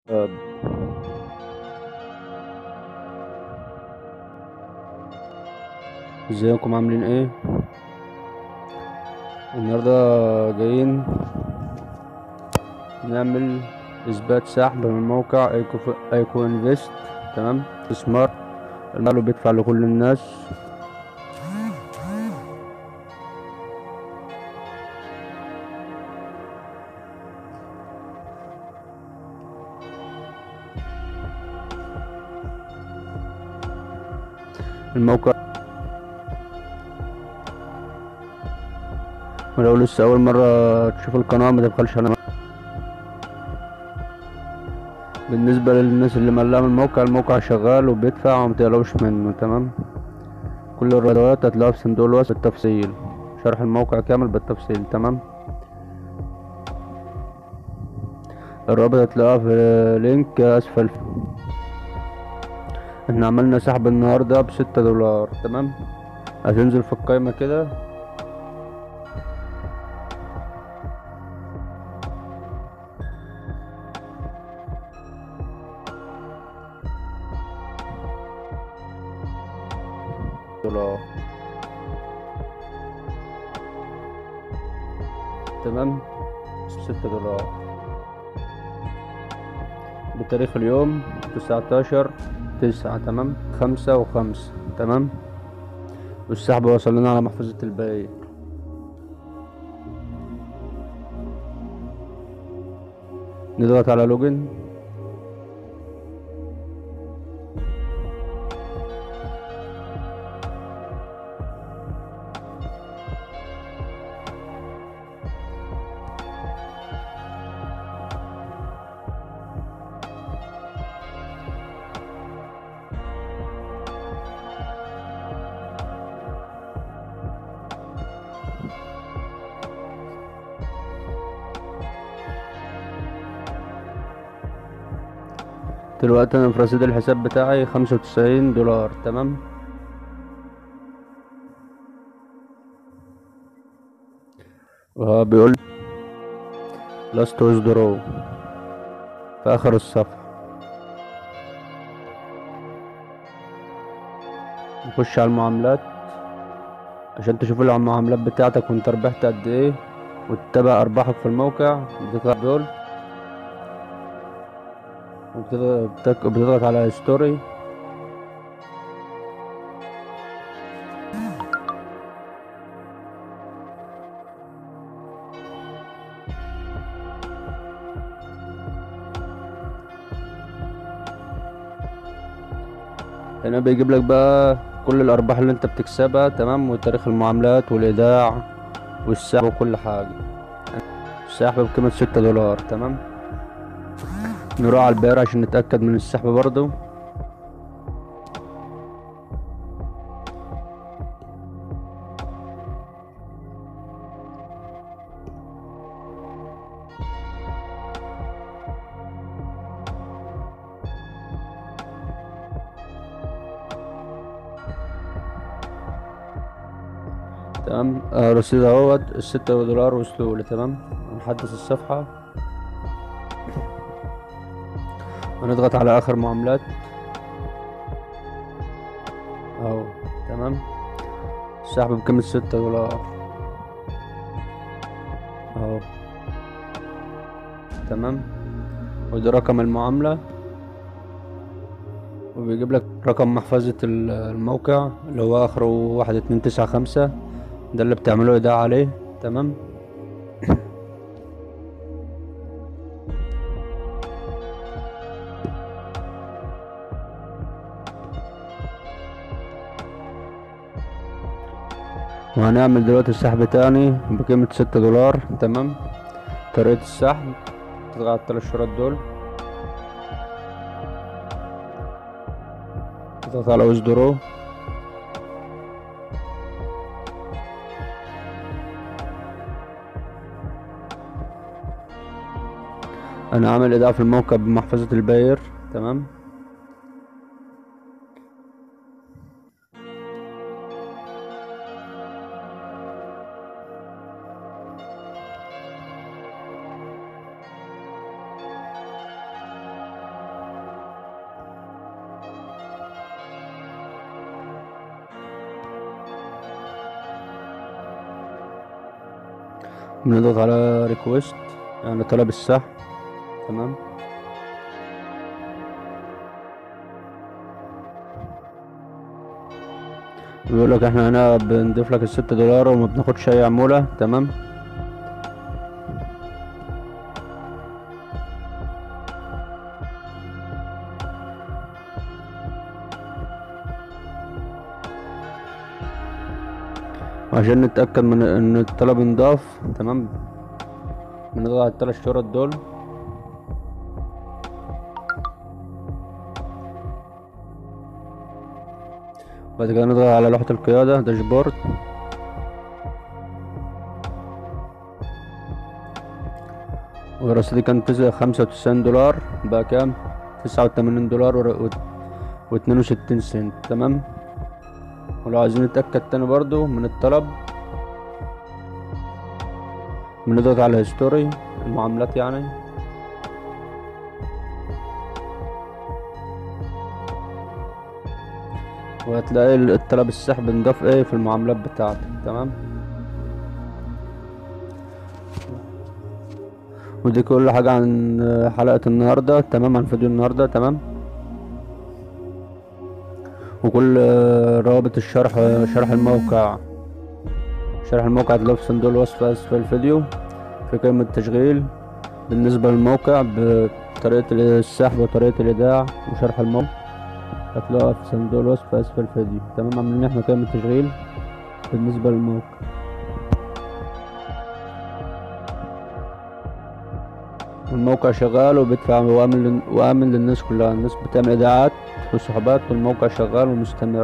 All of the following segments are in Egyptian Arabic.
آه، ازيكم عاملين ايه النهارده جايين نعمل اثبات سحب من موقع ايكو ايكو انفست تمام استثمار المال بيدفع لكل الناس الموقع ولو لسه اول مرة تشوف القناة ما تبخلش على بالنسبة للناس اللي ملاه من الموقع الموقع شغال وبيدفع وما تقلقوش منه تمام كل الرياضات هتلاقوها في صندوق الوصف بالتفصيل شرح الموقع كامل بالتفصيل تمام الرابط هتلاقوها في لينك اسفل احنا عملنا سحب النهاردة بستة دولار تمام هتنزل في القايمة كده دولار تمام ستة دولار بتاريخ اليوم تسعتاشر تسعة تمام خمسة وخمسة تمام والسحب وصل لنا على محفظة الباقي نضغط على لوجن دلوقتي انا في رصيد الحساب بتاعي خمسة وتسعين دولار تمام وهو بيقول لاست ويزدرو في اخر الصفحة نخش على المعاملات عشان تشوف المعاملات بتاعتك وانت ربحت قد ايه وتتابع ارباحك في الموقع بتضغط دول وبتضغط بتضغط على ستوري هنا بيجيب لك بقى كل الارباح اللي انت بتكسبها تمام وتاريخ المعاملات والايداع والسحب وكل حاجه السحب بقيمه ستة دولار تمام نروح على البير عشان نتأكد من السحب برضو تمام آه رصيد اهوت الستة دولار وصلوا لي تمام نحدث الصفحة ونضغط على اخر معاملات اهو تمام السحب بقيمة ستة دولار اهو تمام وده رقم المعاملة وبيجيب لك رقم محفظة الموقع اللي هو اخره واحد اتنين تسعة خمسة ده اللي بتعمله ايداع عليه تمام وهنعمل دلوقتي السحب تاني بقيمة ستة دولار تمام طريقة السحب تضغط على التلات شرط دول تضغط على ويزدرو انا عامل ايداع في الموقع بمحفظة الباير تمام بنضغط على ريكويست يعني طلب السحب تمام بيقول لك احنا هنا بنضيف لك الستة دولار وما بناخدش اي عمولة تمام وعشان نتأكد من ان الطلب انضاف تمام بنضغط على التلات شرط دول بعد كده نضغط على لوحة القيادة داشبورد ورصيدي كان تسعة خمسة وتسعين دولار بقى كام تسعة وتمانين دولار واتنين وستين سنت تمام ولو عايزين نتأكد تاني برضو من الطلب بنضغط على هيستوري المعاملات يعني وهتلاقي الطلب السحب انضاف ايه في المعاملات بتاعتك تمام ودي كل حاجة عن حلقة النهاردة تمام عن فيديو النهاردة تمام وكل روابط الشرح شرح الموقع شرح الموقع هتلاقيه في صندوق الوصف اسفل الفيديو في قائمة التشغيل بالنسبة للموقع بطريقة السحب وطريقة الإيداع وشرح الموقع هتلاقوها في صندوق الوصف اسفل الفيديو تمام عاملين احنا قائمة تشغيل بالنسبة للموقع والموقع شغال وبيدفع وآمن وآمن للناس كلها الناس بتعمل إيداعات وسحوبات والموقع شغال ومستمر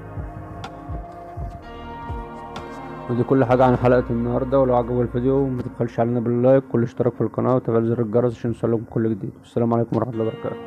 ودي كل حاجة عن حلقة النهاردة ولو عجبك الفيديو ما تبخلش علينا باللايك والاشتراك في القناة وتفعيل زر الجرس عشان يوصلكم كل جديد والسلام عليكم ورحمة الله وبركاته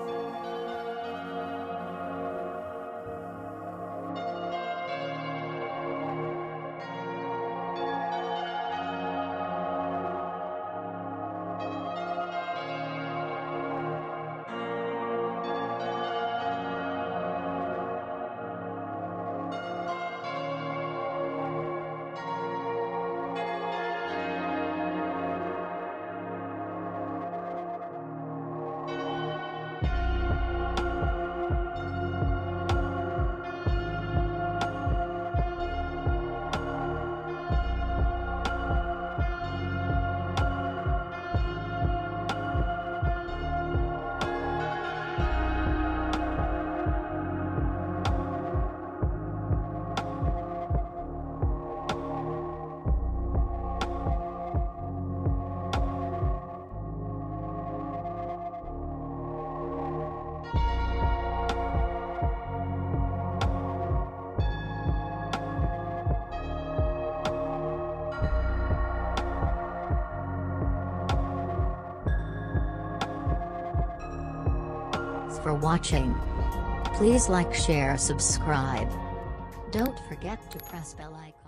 for watching. Please like share subscribe. Don't forget to press bell icon.